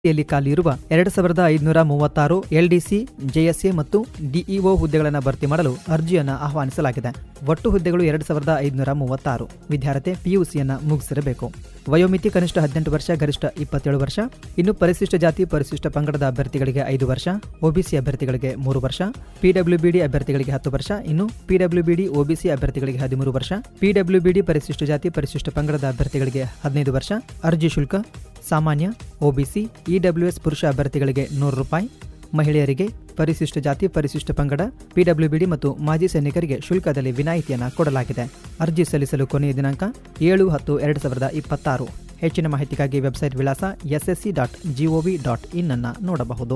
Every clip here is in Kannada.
ಯಲ್ಲಿ ಖಾಲಿಯಿರುವ ಎರಡು ಸಾವಿರದ ಐದುನೂರ ಮೂವತ್ತಾರು ಎಲ್ಡಿಸಿ ಜೆಎಸ್ಎ ಮತ್ತು ಡಿಇಒ ಹುದ್ದೆಗಳನ್ನು ಭರ್ತಿ ಮಾಡಲು ಅರ್ಜಿಯನ್ನು ಆಹ್ವಾನಿಸಲಾಗಿದೆ ಒಟ್ಟು ಹುದ್ದೆಗಳು ಎರಡು ಸಾವಿರದ ಐದುನೂರ ಮೂವತ್ತಾರು ವಿದ್ಯಾರ್ಥಿ ಪಿಯುಸಿಯನ್ನು ಮುಗಿಸಿರಬೇಕು ವಯೋಮಿತಿ ಕನಿಷ್ಠ ಹದಿನೆಂಟು ವರ್ಷ ಗರಿಷ್ಠ ಇಪ್ಪತ್ತೇಳು ವರ್ಷ ಇನ್ನು ಪರಿಶಿಷ್ಟ ಜಾತಿ ಪರಿಶಿಷ್ಟ ಪಂಗಡದ ಅಭ್ಯರ್ಥಿಗಳಿಗೆ ಐದು ವರ್ಷ ಒಬಿಸಿ ಅಭ್ಯರ್ಥಿಗಳಿಗೆ ಮೂರು ವರ್ಷ ಪಿಡಬ್ಲ್ಯೂಬಿಡಿ ಅಭ್ಯರ್ಥಿಗಳಿಗೆ ಹತ್ತು ವರ್ಷ ಇನ್ನು ಪಿಡಬ್ಲ್ಯೂಬಿಡಿ ಒಬಿಸಿ ಅಭ್ಯರ್ಥಿಗಳಿಗೆ ಹದಿಮೂರು ವರ್ಷ ಪಿಡಬ್ಲ್ಯೂಬಿಡಿ ಪರಿಶಿಷ್ಟ ಜಾತಿ ಪರಿಶಿಷ್ಟ ಪಂಗಡದ ಅಭ್ಯರ್ಥಿಗಳಿಗೆ ಹದಿನೈದು ವರ್ಷ ಅರ್ಜಿ ಶುಲ್ಕ ಸಾಮಾನ್ಯ ಒಬಿಸಿ ಇಡಬ್ಲ್ಯೂಎಸ್ ಪುರುಷ ಅಭ್ಯರ್ಥಿಗಳಿಗೆ ನೂರು ರೂಪಾಯಿ ಮಹಿಳೆಯರಿಗೆ ಪರಿಶಿಷ್ಟ ಜಾತಿ ಪರಿಶಿಷ್ಟ ಪಂಗಡ ಪಿಡಬ್ಲ್ಯೂಬಿಡಿ ಮತ್ತು ಮಾಜಿ ಸೈನಿಕರಿಗೆ ಶುಲ್ಕದಲ್ಲಿ ವಿನಾಯಿತಿಯನ್ನು ಕೊಡಲಾಗಿದೆ ಅರ್ಜಿ ಸಲ್ಲಿಸಲು ಕೊನೆಯ ದಿನಾಂಕ ಏಳು ಹತ್ತು ಎರಡು ಸಾವಿರದ ಇಪ್ಪತ್ತಾರು ಹೆಚ್ಚಿನ ಮಾಹಿತಿಗಾಗಿ ವೆಬ್ಸೈಟ್ ವಿಳಾಸ S S C dot G O V dot in ಅನ್ನು ನೋಡಬಹುದು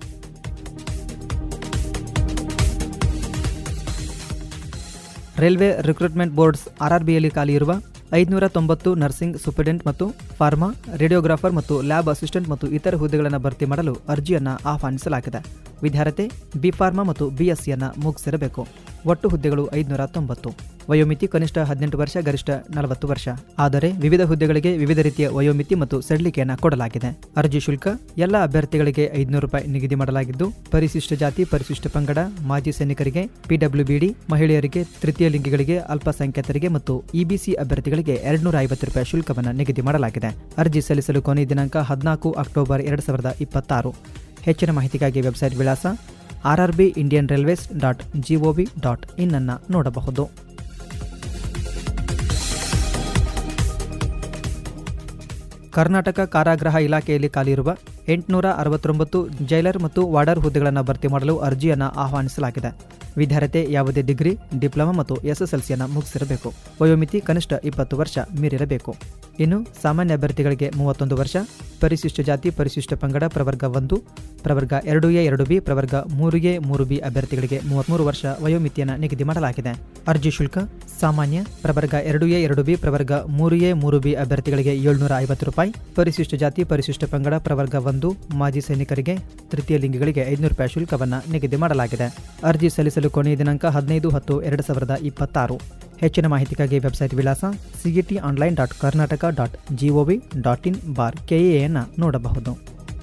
ರೈಲ್ವೆ ರಿಕ್ರೂಟ್ಮೆಂಟ್ ಬೋರ್ಡ್ಸ್ ಆರ್ಆರ್ಬಿಯಲ್ಲಿ ಖಾಲಿಯಿರುವ ಐದುನೂರ ತೊಂಬತ್ತು ನರ್ಸಿಂಗ್ ಸೂಪರಿಂಟೆಂಟ್ ಮತ್ತು ಫಾರ್ಮಾ ರೇಡಿಯೋಗ್ರಾಫರ್ ಮತ್ತು ಲ್ಯಾಬ್ ಅಸಿಸ್ಟೆಂಟ್ ಮತ್ತು ಇತರ ಹುದ್ದೆಗಳನ್ನು ಭರ್ತಿ ಮಾಡಲು ಅರ್ಜಿಯನ್ನು ಆಹ್ವಾನಿಸಲಾಗಿದೆ ವಿದ್ಯಾರ್ಥಿ ಬಿ ಫಾರ್ಮಾ ಮತ್ತು ಬಿಎಸ್ಸಿಯನ್ನು ಮುಗಿಸಿರಬೇಕು ಒಟ್ಟು ಹುದ್ದೆಗಳು ಐದುನೂರ ತೊಂಬತ್ತು ವಯೋಮಿತಿ ಕನಿಷ್ಠ ಹದಿನೆಂಟು ವರ್ಷ ಗರಿಷ್ಠ ನಲವತ್ತು ವರ್ಷ ಆದರೆ ವಿವಿಧ ಹುದ್ದೆಗಳಿಗೆ ವಿವಿಧ ರೀತಿಯ ವಯೋಮಿತಿ ಮತ್ತು ಸಡಿಲಿಕೆಯನ್ನು ಕೊಡಲಾಗಿದೆ ಅರ್ಜಿ ಶುಲ್ಕ ಎಲ್ಲ ಅಭ್ಯರ್ಥಿಗಳಿಗೆ ಐದುನೂರು ರೂಪಾಯಿ ನಿಗದಿ ಮಾಡಲಾಗಿದ್ದು ಪರಿಶಿಷ್ಟ ಜಾತಿ ಪರಿಶಿಷ್ಟ ಪಂಗಡ ಮಾಜಿ ಸೈನಿಕರಿಗೆ ಪಿಡಬ್ಲ್ಯೂಬಿಡಿ ಮಹಿಳೆಯರಿಗೆ ತೃತೀಯ ಲಿಂಗಿಗಳಿಗೆ ಅಲ್ಪಸಂಖ್ಯಾತರಿಗೆ ಮತ್ತು ಇಬಿಸಿ ಅಭ್ಯರ್ಥಿಗಳಿಗೆ ಎರಡ್ನೂರ ಐವತ್ತು ರೂಪಾಯಿ ಶುಲ್ಕವನ್ನು ನಿಗದಿ ಮಾಡಲಾಗಿದೆ ಅರ್ಜಿ ಸಲ್ಲಿಸಲು ಕೊನೆಯ ದಿನಾಂಕ ಹದಿನಾಲ್ಕು ಅಕ್ಟೋಬರ್ ಎರಡು ಸಾವಿರದ ಇಪ್ಪತ್ತಾರು ಹೆಚ್ಚಿನ ಮಾಹಿತಿಗಾಗಿ ವೆಬ್ಸೈಟ್ ವಿಳಾಸ R R B Indian railways dot G O V dot in ಅನ್ನು ನೋಡಬಹುದು ಕರ್ನಾಟಕ ಕಾರಾಗೃಹ ಇಲಾಖೆಯಲ್ಲಿ ಖಾಲಿಯಿರುವ ಎಂಟುನೂರ ಅರವತ್ತೊಂಬತ್ತು ಜೈಲರ್ ಮತ್ತು ವಾರ್ಡರ್ ಹುದ್ದೆಗಳನ್ನು ಭರ್ತಿ ಮಾಡಲು ಅರ್ಜಿಯನ್ನು ಆಹ್ವಾನಿಸಲಾಗಿದೆ ವಿದ್ಯಾರ್ಥಿ ಯಾವುದೇ ಡಿಗ್ರಿ ಡಿಪ್ಲೊಮಾ ಮತ್ತು ಎಸ್ಎಸ್ಎಲ್ಸಿಯನ್ನು ಮುಗಿಸಿರಬೇಕು ವಯೋಮಿತಿ ಕನಿಷ್ಠ ಇಪ್ಪತ್ತು ವರ್ಷ ಮೀರಿರಬೇಕು ಇನ್ನು ಸಾಮಾನ್ಯ ಅಭ್ಯರ್ಥಿಗಳಿಗೆ ಮೂವತ್ತೊಂದು ವರ್ಷ ಪರಿಶಿಷ್ಟ ಜಾತಿ ಪರಿಶಿಷ್ಟ ಪಂಗಡ ಪ್ರವರ್ಗ ಒಂದು ಪ್ರವರ್ಗ ಎರಡು ಎ ಎರಡು ಬಿ ಪ್ರವರ್ಗ ಮೂರು ಎ ಮೂರು ಬಿ ಅಭ್ಯರ್ಥಿಗಳಿಗೆ ಮೂವತ್ತ್ಮೂರು ವರ್ಷ ವಯೋಮಿತಿಯನ್ನು ನಿಗದಿ ಮಾಡಲಾಗಿದೆ ಅರ್ಜಿ ಶುಲ್ಕ ಸಾಮಾನ್ಯ ಪ್ರವರ್ಗ ಎರಡು ಎ ಎರಡು ಬಿ ಪ್ರವರ್ಗ ಮೂರು ಎ ಮೂರು ಬಿ ಅಭ್ಯರ್ಥಿಗಳಿಗೆ ಏಳ್ನೂರ ಐವತ್ತು ರೂಪಾಯಿ ಪರಿಶಿಷ್ಟ ಜಾತಿ ಪರಿಶಿಷ್ಟ ಪಂಗಡ ಪ್ರವರ್ಗ ಒಂದು ಮಾಜಿ ಸೈನಿಕರಿಗೆ ತೃತೀಯ ಲಿಂಗಿಗಳಿಗೆ ಐದುನೂರು ರೂಪಾಯಿ ಶುಲ್ಕವನ್ನು ನಿಗದಿ ಮಾಡಲಾಗಿದೆ ಅರ್ಜಿ ಸಲ್ಲಿಸಲು ಕೊನೆಯ ದಿನಾಂಕ ಹದಿನೈದು ಹತ್ತು ಎರಡು ಸಾವಿರದ ಇಪ್ಪತ್ತಾರು ಹೆಚ್ಚಿನ ಮಾಹಿತಿಗಾಗಿ ವೆಬ್ಸೈಟ್ ವಿಳಾಸ C E T online dot Karnataka dot G O V dot in ಬಾರ್ ಕೆಎಯನ್ನು ನೋಡಬಹುದು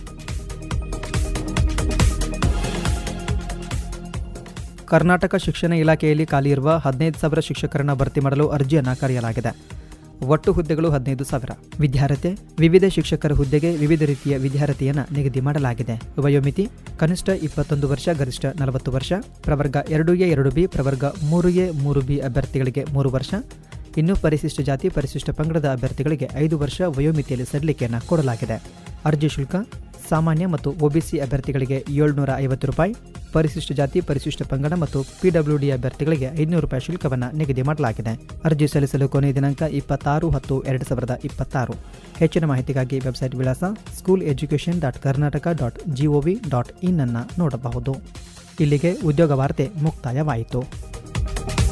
ಕರ್ನಾಟಕ ಶಿಕ್ಷಣ ಇಲಾಖೆಯಲ್ಲಿ ಖಾಲಿಯಿರುವ ಹದಿನೈದು ಸಾವಿರ ಶಿಕ್ಷಕರನ್ನು ಭರ್ತಿ ಮಾಡಲು ಅರ್ಜಿಯನ್ನು ಕರೆಯಲಾಗಿದೆ ಒಟ್ಟು ಹುದ್ದೆಗಳು ಹದಿನೈದು ಸಾವಿರ ವಿದ್ಯಾರ್ಥಿ ವಿವಿಧ ಶಿಕ್ಷಕರ ಹುದ್ದೆಗೆ ವಿವಿಧ ರೀತಿಯ ವಿದ್ಯಾರ್ಥಿಯನ್ನು ನಿಗದಿ ಮಾಡಲಾಗಿದೆ ವಯೋಮಿತಿ ಕನಿಷ್ಠ ಇಪ್ಪತ್ತೊಂದು ವರ್ಷ ಗರಿಷ್ಠ ನಲವತ್ತು ವರ್ಷ ಪ್ರವರ್ಗ ಎರಡು ಎ ಎರಡು ಬಿ ಪ್ರವರ್ಗ ಮೂರು ಎ ಮೂರು ಬಿ ಅಭ್ಯರ್ಥಿಗಳಿಗೆ ಮೂರು ವರ್ಷ ಇನ್ನು ಪರಿಶಿಷ್ಟ ಜಾತಿ ಪರಿಶಿಷ್ಟ ಪಂಗಡದ ಅಭ್ಯರ್ಥಿಗಳಿಗೆ ಐದು ವರ್ಷ ವಯೋಮಿತಿಯಲ್ಲಿ ಸಡಿಲಿಕೆಯನ್ನು ಕೊಡಲಾಗಿದೆ ಅರ್ಜಿ ಶುಲ್ಕ ಸಾಮಾನ್ಯ ಮತ್ತು ಒಬಿಸಿ ಅಭ್ಯರ್ಥಿಗಳಿಗೆ ಏಳ್ನೂರ ಐವತ್ತು ರೂಪಾಯಿ ಪರಿಶಿಷ್ಟ ಜಾತಿ ಪರಿಶಿಷ್ಟ ಪಂಗಡ ಮತ್ತು ಪಿಡಬ್ಲ್ಯೂಡಿ ಅಭ್ಯರ್ಥಿಗಳಿಗೆ ಐದುನೂರು ರೂಪಾಯಿ ಶುಲ್ಕವನ್ನು ನಿಗದಿ ಮಾಡಲಾಗಿದೆ ಅರ್ಜಿ ಸಲ್ಲಿಸಲು ಕೊನೆಯ ದಿನಾಂಕ ಇಪ್ಪತ್ತಾರು ಹತ್ತು ಎರಡು ಸಾವಿರದ ಇಪ್ಪತ್ತಾರು ಹೆಚ್ಚಿನ ಮಾಹಿತಿಗಾಗಿ ವೆಬ್ಸೈಟ್ ವಿಳಾಸ school education dot Karnataka dot G O V dot in ಅನ್ನು ನೋಡಬಹುದು ಇಲ್ಲಿಗೆ ಉದ್ಯೋಗ ವಾರ್ತೆ ಮುಕ್ತಾಯವಾಯಿತು